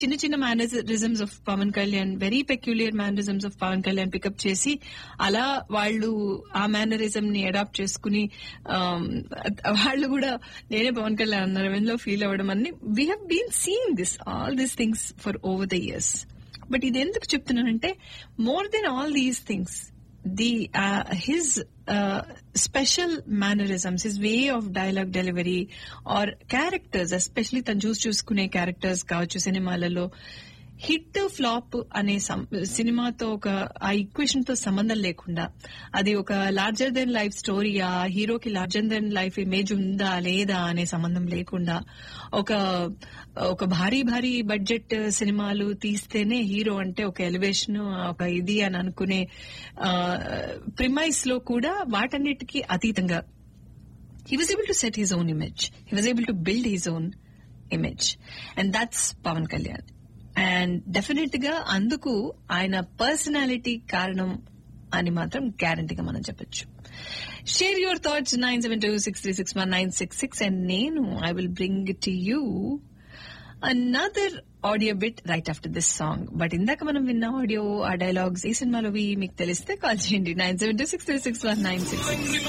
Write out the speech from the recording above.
చిన్న చిన్న mannerisms of Pawan Kalyan very peculiar mannerisms of Pawan Kalyan pick up చేసి అలా వాళ్ళు ఆ మేనరిజం ని అడాప్ట్ చేసుకుని um, వాళ్ళు కూడా నేనే పవన్ కళ్యాణ్ అన్న లో ఫీల్ అవ్వడం అని we have been seeing this all these things for over the years but ఇది ఎందుకు చెప్తున్నానంటే more than all these things the his special mannerisms his way of dialogue delivery or characters especially తను చూసి చూసుకునే characters కావచ్చు సినిమాలలో hit flop అనే సం- సినిమాతో ఒక ఆ ఈక్వేషన్ తో సంబంధం లేకుండా అది ఒక లార్జర్ దెన్ లైఫ్ స్టోరీయా హీరోకి లార్జర్ దెన్ లైఫ్ ఇమేజ్ ఉందా లేదా అనే సంబంధం లేకుండా ఒక ఒక భారీ భారీ బడ్జెట్ సినిమాలు తీస్తేనే హీరో అంటే ఒక ఎలివేషన్ ఒక ఇది అని అనుకునే ప్రిమైస్ లో కూడా వాటన్నిటికీ అతీతంగా he was able to set his own image. He was able to build his own image. And that's Pavan Kalyan. And definite గా అందుకు ఆయన పర్సనాలిటీ కారణం అని మాత్రం గ్యారంటీగా మనం చెప్పొచ్చు share your thoughts nine seven two six three six one nine six six and నేను I will bring to you another audio bit right after this song but ఇందాక మనం విన్న ఆడియో ఆ డైలాగ్స్ ఈ సినిమాలోవి మీకు తెలిస్తే కాల్ చేయండి nine seven two six three six one nine six